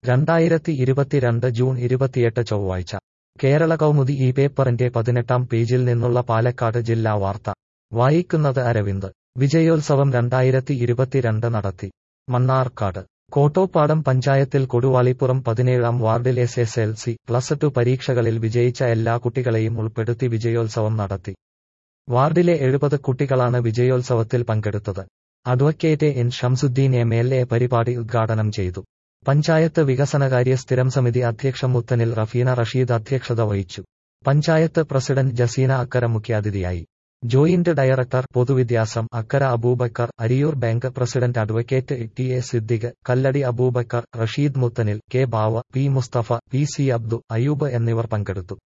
രണ്ടായിരത്തി ഇരുപത്തിരണ്ട് ജൂൺ ഇരുപത്തിയെട്ട് ചൊവ്വാഴ്ച കേരള കൗമുദി ഈ പേപ്പറിന്റെ പതിനെട്ടാം പേജിൽ നിന്നുള്ള പാലക്കാട് ജില്ലാ വാർത്ത വായിക്കുന്നത് അരവിന്ദ് വിജയോത്സവം രണ്ടായിരത്തി ഇരുപത്തിരണ്ട് നടത്തി മണ്ണാർക്കാട് കോട്ടോപ്പാടം പഞ്ചായത്തിൽ കൊടുവാളിപ്പുറം പതിനേഴാം വാർഡിൽ S S L C plus two പരീക്ഷകളിൽ വിജയിച്ച എല്ലാ കുട്ടികളെയും ഉൾപ്പെടുത്തി വിജയോത്സവം നടത്തി വാർഡിലെ എഴുപത് കുട്ടികളാണ് വിജയോത്സവത്തിൽ പങ്കെടുത്തത് advocate N Shamsuddin M L A പരിപാടി ഉദ്ഘാടനം ചെയ്തു പഞ്ചായത്ത് വികസനകാര്യ സ്ഥിരം സമിതി അധ്യക്ഷ മുത്തനിൽ റഫീന റഷീദ് അധ്യക്ഷത വഹിച്ചു പഞ്ചായത്ത് പ്രസിഡന്റ് ജസീന അക്കര മുഖ്യാതിഥിയായി ജോയിന്റ് ഡയറക്ടർ പൊതുവിദ്യാസം Akkara Abubakar Ariyoor bank president advocate T A Siddique Kalladi Abubakar Rasheed Muthanil K Bava P Musthafa P C Abdu Ayoob എന്നിവർ പങ്കെടുത്തു